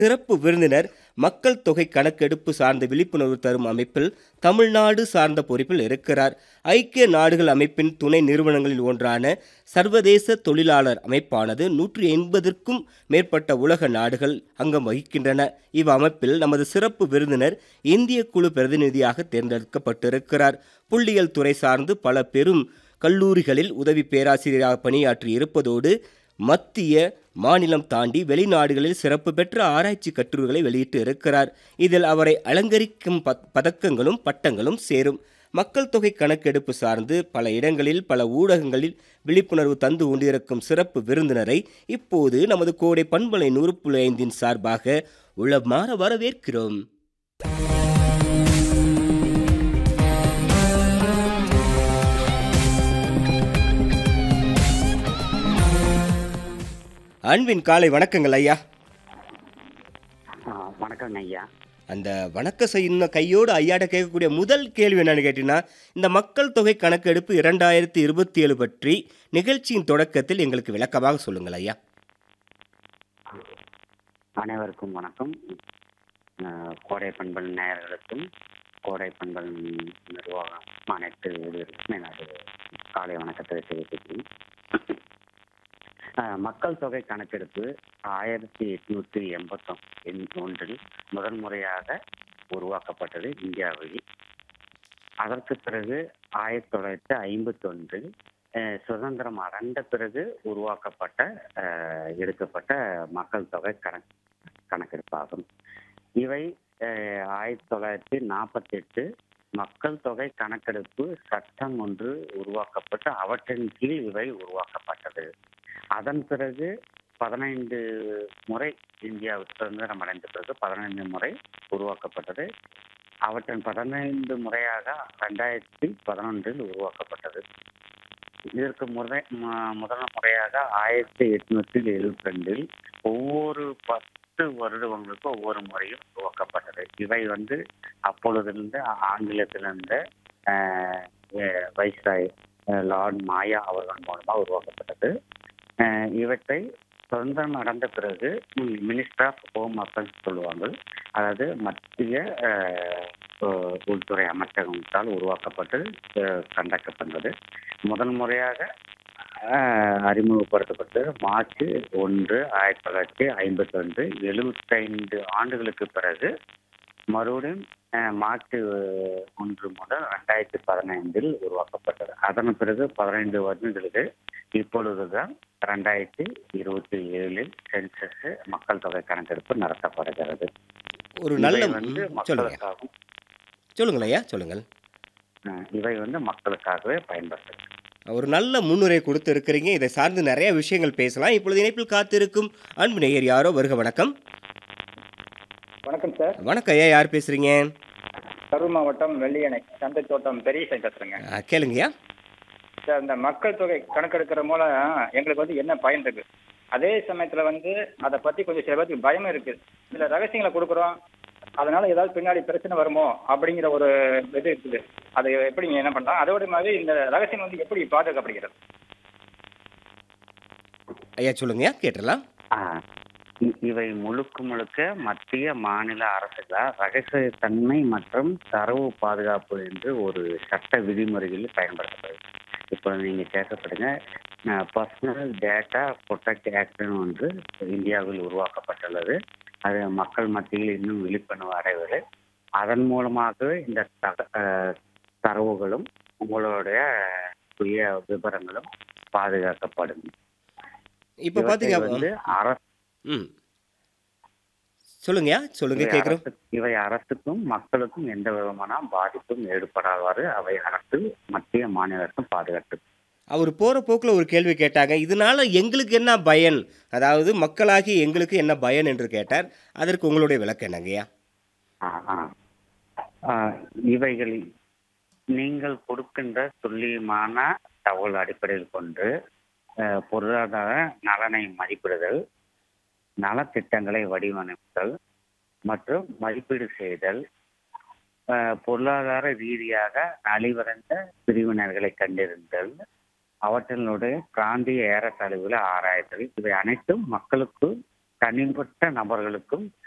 சிறப்பு விருந்தினர் மக்கள் தொகை கணக்கெடுப்பு சார்ந்த விழிப்புணர்வு தரும் அமைப்பில் தமிழ்நாடு சார்ந்த பொறுப்பில் இருக்கிறார் ஐக்கிய நாடுகள் அமைப்பின் துணை நிறுவனங்களில் ஒன்றான சர்வதேச தொழிலாளர் அமைப்பானது நூற்றி எண்பதற்கும் மேற்பட்ட உலக நாடுகள் அங்கம் வகிக்கின்றன இவ் அமைப்பில் நமது சிறப்பு விருந்தினர் இந்திய குழு பிரதிநிதியாக தேர்ந்தெடுக்கப்பட்டிருக்கிறார் புள்ளியியல் துறை சார்ந்து பல பெரும் கல்லூரிகளில் உதவி பேராசிரியராக பணியாற்றி இருப்பதோடு மத்திய மாநிலம் தாண்டி வெளிநாடுகளில் சிறப்பு பெற்ற ஆராய்ச்சி கட்டுரைகளை வெளியிட்டு இருக்கிறார் இதில் அவரை அலங்கரிக்கும் பத்- பதக்கங்களும் பட்டங்களும் சேரும் மக்கள் தொகை கணக்கெடுப்பு சார்ந்து பல இடங்களில் பல ஊடகங்களில் விழிப்புணர்வு தந்து கொண்டிருக்கும் சிறப்பு விருந்தினரை இப்போது நமது கோடை பண்பலை நூறு புள்ளி ஐந்தின் சார்பாக உளமாற வரவேற்கிறோம் அன்பின் காலை வணக்கங்கள் ஐயா ஆ, வணக்கம் ஐயா அந்த வணக்க செய்யுന്ന கையோடு ஐயாட்ட கேட்கக்கூடிய முதல் கேள்வி என்னன்னு கேட்டீங்கன்னா இந்த மக்கள் தொகை கணக்கெடுப்பு இரண்டாயிரத்தி இருபத்தி ஏழு பற்றி நிகழ்ச்சியின் தொடக்கத்தில் எங்களுக்கு விளக்கமாக சொல்லுங்கள் ஐயா அனைவருக்கும் வணக்கம் ஆ, கோடை பண்பல் நேயர்களுக்கும் கோடை பண்பல் நிர்வாகம் அனைத்து ஊழியர்களுக்கும் எனது காலை வணக்கத்தை தெரிவிக்கிறேன் ஆ, மக்கள் தொகை கணக்கெடுப்பு ஆயிரத்தி எட்நூத்தி எண்பத்தி ஒன்றில் முதல் முறையாக உருவாக்கப்பட்டது இந்தியாவில் அதற்கு பிறகு ஆயிரத்தி தொள்ளாயிரத்தி ஐம்பத்தி ஒன்றில் சுதந்திரம் அடைந்த பிறகு உருவாக்கப்பட்ட அஹ், எடுக்கப்பட்ட மக்கள் தொகை கணக்கு கணக்கெடுப்பாகும் இவை அஹ், ஆயிரத்தி தொள்ளாயிரத்தி நாற்பத்தி எட்டு மக்கள் தொகை கணக்கெடுப்பு சட்டம் ஒன்று உருவாக்கப்பட்டு அவற்றின் கீழ் இவை உருவாக்கப்பட்டது அதன் பிறகு பதினைந்து முறை இந்தியா சுதந்திரம் அடைந்த பிறகு பதினைந்து முறை உருவாக்கப்பட்டது அவற்றின் பதினைந்து முறையாக ரெண்டாயிரத்தி பதினொன்றில் உருவாக்கப்பட்டது இதற்கு முறை ம- முதல் முறையாக ஆயிரத்தி எட்நூத்தி எழுபத்தி ரெண்டில் ஒவ்வொரு பத்து வருடங்களுக்கு ஒவ்வொரு முறையும் உருவாக்கப்பட்டது இவை வந்து அப்பொழுதிலிருந்து ஆங்கிலத்திலிருந்து ஆஹ், அஹ், வைஸ்ராய் அஹ், லார்ட் மாயா அவர்கள் மூலமா உருவாக்கப்பட்டது ஆஹ், இவற்றை சுதந்திரம் அடைந்த பிறகு மினிஸ்டர் ஆஃப் ஹோம் அஃபேர்ஸ் சொல்லுவாங்க அதாவது மத்திய ஆஹ், உ- உள்துறை அமைச்சகத்தால் உருவாக்கப்பட்டு ஆஹ், கண்டக்டப்பட்டது முதல் முறையாக ஆஹ், அறிமுகப்படுத்தப்பட்டு மார்ச் ஒன்று ஆயிரத்தி தொள்ளாயிரத்தி ஐம்பத்தி ஒன்று எழுபத்தைந்து ஆண்டுகளுக்கு பிறகு மறுபடியும் ஆஹ், மார்ச் ஒன்று முதல் ரெண்டாயிரத்தி பதினைந்தில் உருவாக்கப்பட்டது அதன் பிறகு பதினைந்து வருடங்களுக்கு இப்பொழுதுதான் ரெண்டாயிரத்தி இருபத்தி ஏழில் சென்சஸ் மக்கள் தொகை கணக்கெடுப்பு நடத்தப்படுகிறது ஒரு நல்ல இவை வந்து ம், சொல்லுங்க மக்களுக்காகவும் சொல்லுங்கள் ஐயா சொல்லுங்கள் ஆஹ், இவை வந்து மக்களுக்காகவே பயன்படுத்துது ஒரு நல்ல முன்னுரை கொடுத்து இருக்கிறீங்க இதை சார்ந்து நிறைய விஷயங்கள் பேசலாம் இப்பொழுது இணைப்பில் காத்திருக்கும் அன்பு நேயர் யாரோ வருக வணக்கம் வணக்கம் சார் வணக்கம் ஐயா யார் பேசுறீங்க கரூர் மாவட்டம் வெள்ளியணை சந்தை தோட்டம் பெரிய சை பேசுறேங்க ஆ, கேளுங்கய்யா சார் இந்த மக்கள் தொகை கணக்கெடுக்கிற மூலம் எங்களுக்கு வந்து என்ன பயன் இருக்கு அதே சமயத்துல வந்து அதை பத்தி கொஞ்சம் சில பேருக்கு பயம் இருக்கு சில ரகசியங்களை கொடுக்குறோம் அதனால ஏதாவது பின்னாடி பிரச்சனை வருமோ அப்படிங்கிற ஒரு இது இருக்குது அதை எப்படி நீங்க என்ன பண்ணலாம் அதோட மாதிரி இந்த ரகசியம் வந்து எப்படி பாதுகாக்கப்படுகிறது ஐயா சொல்லுங்கய்யா கேட்டுடலாம் ஆஹ் இ- இவை முழுக்க முழுக்க மத்திய மாநில அரசுகளால் ரகசியத்தன்மை மற்றும் தரவு பாதுகாப்பு என்று ஒரு சட்ட விதிமுறைகளில் பயன்படுத்தப்படுது இப்போ நீங்க கேட்கப்படுங்க பர்சனல் டேட்டா ப்ரொடெக்ட் ஆக்ட்னு ஒன்று இந்தியாவில் உருவாக்கப்பட்டுள்ளது அது மக்கள் மத்தியில் இன்னும் விழிப்புணர்வு அடைவது அதன் மூலமாகவே இந்த தக ஆஹ் தரவுகளும் உங்களுடைய சுய விவரங்களும் பாதுகாக்கப்படும் இப்போ இவற்றை பார்த்தீங்க வந்து அரசு ம் சொல்லுங்கய்யா சொல்லுங்க இவை கேட்குறோம் அரசு- இவை அரசுக்கும் மக்களுக்கும் எந்த விதமான பாதிப்பும் ஏற்படாதவாறு அவை அரசு மத்திய மாநில அரசும் பாதுகாத்து அவர் போகிற போக்கில் ஒரு கேள்வி கேட்டாங்க இதனால எங்களுக்கு என்ன பயன் அதாவது மக்களாகி எங்களுக்கு என்ன பயன் என்று கேட்டார் அதற்கு உங்களுடைய விளக்கம் என்னங்கய்யா ஆ, ஆ. ஆ, இவைகளில் நீங்கள் கொடுக்கின்ற துல்லியமான தகவல் அடிப்படையில் கொண்டு அஹ், பொருளாதார நலனை மதிப்பிடுதல் நலத்திட்டங்களை வடிவமைத்தல் மற்றும் மதிப்பீடு செய்தல் அஹ், பொருளாதார ரீதியாக நலிவடைந்த பிரிவினர்களை கண்டறிந்தல் அவற்றினுடைய பிராந்திய ஏறத்தாழ்வுகளை ஆராய்தல் இவை அனைத்தும் மக்களுக்கும் தனிப்பட்ட நபர்களுக்கும்